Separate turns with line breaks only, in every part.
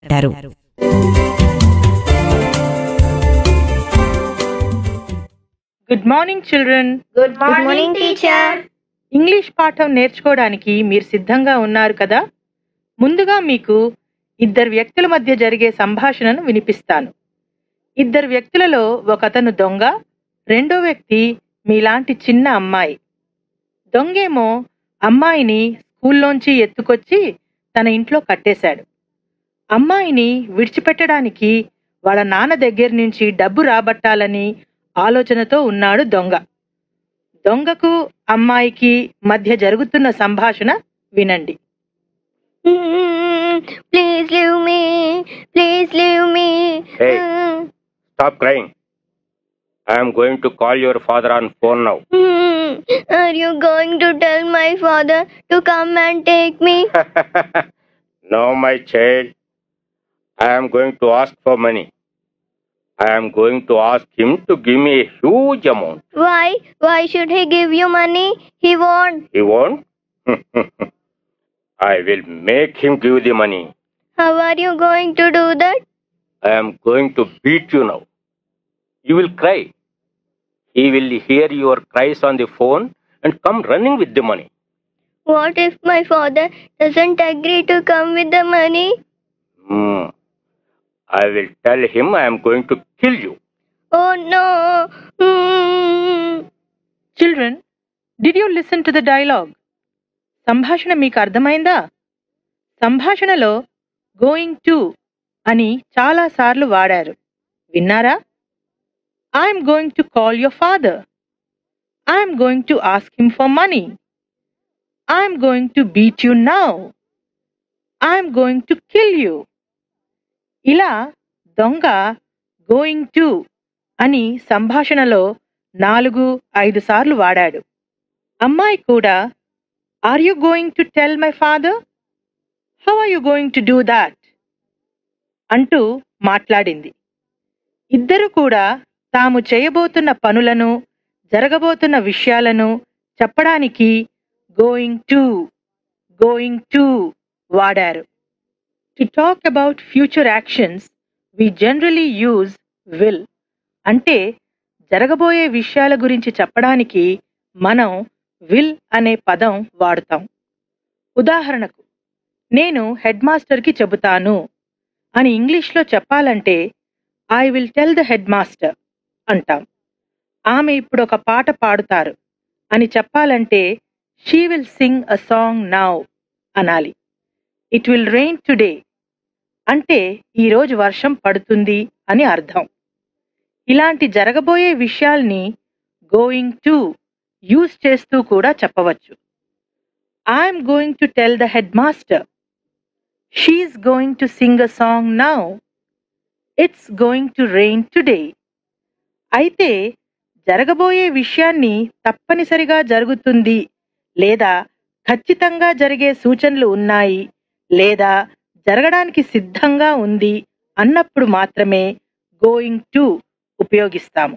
అంటారు
good morning children
good morning teacher
English పాఠం నేర్చుకోవడానికి మీరు సిద్ధంగా ఉన్నారు కదా ముందుగా మీకు ఇద్దరు వ్యక్తుల మధ్య జరిగే సంభాషణను వినిపిస్తాను ఇద్దరు వ్యక్తులలో ఒకతను దొంగ రెండో వ్యక్తి మీలాంటి చిన్న అమ్మాయి దొంగేమో అమ్మాయిని స్కూల్లోంచి ఎత్తుకొచ్చి తన ఇంట్లో కట్టేశాడు అమ్మాయిని విడిచిపెట్టడానికి వాళ్ళ నాన్న దగ్గర నుంచి డబ్బు రాబట్టాలని ఆలోచనతో ఉన్నాడు దొంగ దొంగకు అమ్మాయికి మధ్య జరుగుతున్న సంభాషణ వినండి
please leave me please leave me
Hey. Stop crying. I am going to call your father on phone now.
Are you going to tell my father to come and take me
no, my child. I am going to ask for money. I am going to ask him to give me a huge amount.
Why why should he give you money he want
He won't? I will make him give the money.
How are you going to do that
I am going to beat you now. You will cry. He will hear your cries on the phone and come running with the money.
What if my father doesn't agree to come with the money
Hmm. I will tell him I am going to kill you.
Oh no
children did you listen to the dialogue సంభాషణ మీకు అర్థమైందా సంభాషణలో going to అని చాలా సార్లు వాడారు విన్నారా I'm going to call your father I'm going to ask him for money I'm going to beat you now I'm going to kill you ఇలా దొంగ గోయింగ్ టు అని సంభాషణలో నాలుగు ఐదు సార్లు వాడాడు అమ్మాయి కూడా are you going to tell my father how are you going to do that అంటూ మాట్లాడింది ఇద్దరు కూడా తాము చేయబోతున్న పనులను జరగబోతున్న విషయాలను చెప్పడానికి గోయింగ్ టు గోయింగ్ టు వాడారు to talk about future actions we generally use will అంటే జరగబోయే విషయాల గురించి చెప్పడానికి మనం విల్ అనే పదం వాడుతాం ఉదాహరణకు నేను హెడ్ మాస్టర్కి చెబుతాను అని ఇంగ్లీష్లో చెప్పాలంటే I will tell the head master అంటాం ఆమె ఇప్పుడు ఒక పాట పాడుతారు అని చెప్పాలంటే she will sing a song now అనాలి ఇట్ విల్ రెయిన్ టుడే అంటే ఈరోజు వర్షం పడుతుంది అని అర్థం ఇలాంటి జరగబోయే విషయాల్ని గోయింగ్ టు యూజ్ చేస్తూ కూడా చెప్పవచ్చు I'm going to tell the head master she is going to sing a song now it's going to rain today అయితే జరగబోయే విషయాన్ని తప్పనిసరిగా జరుగుతుంది లేదా ఖచ్చితంగా జరిగే సూచనలు ఉన్నాయి లేదా జరగడానికి సిద్ధంగా ఉంది అన్నప్పుడు మాత్రమే గోయింగ్ టు ఉపయోగిస్తాము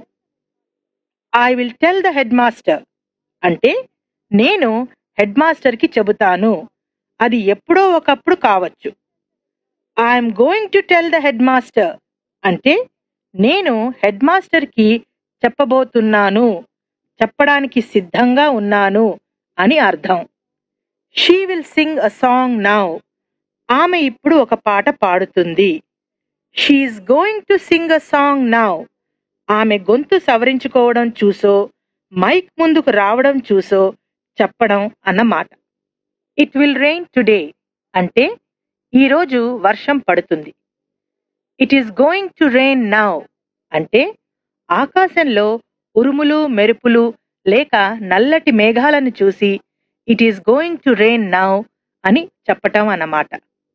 I will tell the head master అంటే నేను హెడ్ మాస్టర్కి చెబుతాను అది ఎప్పుడో ఒకప్పుడు కావచ్చు I'm going to tell the head master అంటే నేను హెడ్ మాస్టర్కి చెప్పబోతున్నాను చెప్పడానికి సిద్ధంగా ఉన్నాను అని అర్థం she will sing a song now ఆమె ఇప్పుడు ఒక పాట పాడుతుంది she is going to sing a song now ఆమె గొంతు సవరించుకోవడం చూసో మైక్ ముందుకు రావడం చూసో చెప్పడం అన్నమాట ఇట్ విల్ రెయిన్ టుడే అంటే ఈరోజు వర్షం పడుతుంది it is going to rain now అంటే ఆకాశంలో ఉరుములు మెరుపులు లేక నల్లటి మేఘాలను చూసి it is going to rain now అని చెప్పటం అన్నమాట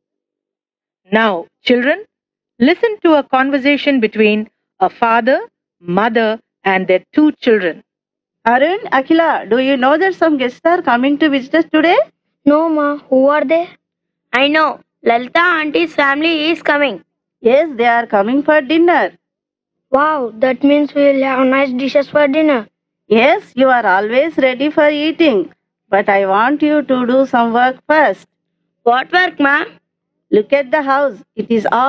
now children listen to a conversation between a father mother and their two children
Arun, Akila, do you know that some guests are coming to visit us today?
No ma who are they I know Lalitha aunty's family is coming
Yes, they are coming for dinner.
Wow that means will have nice dishes for dinner
Yes, you are always ready for eating, but I want you to do some work first.
What work ma
Look at the house. It is all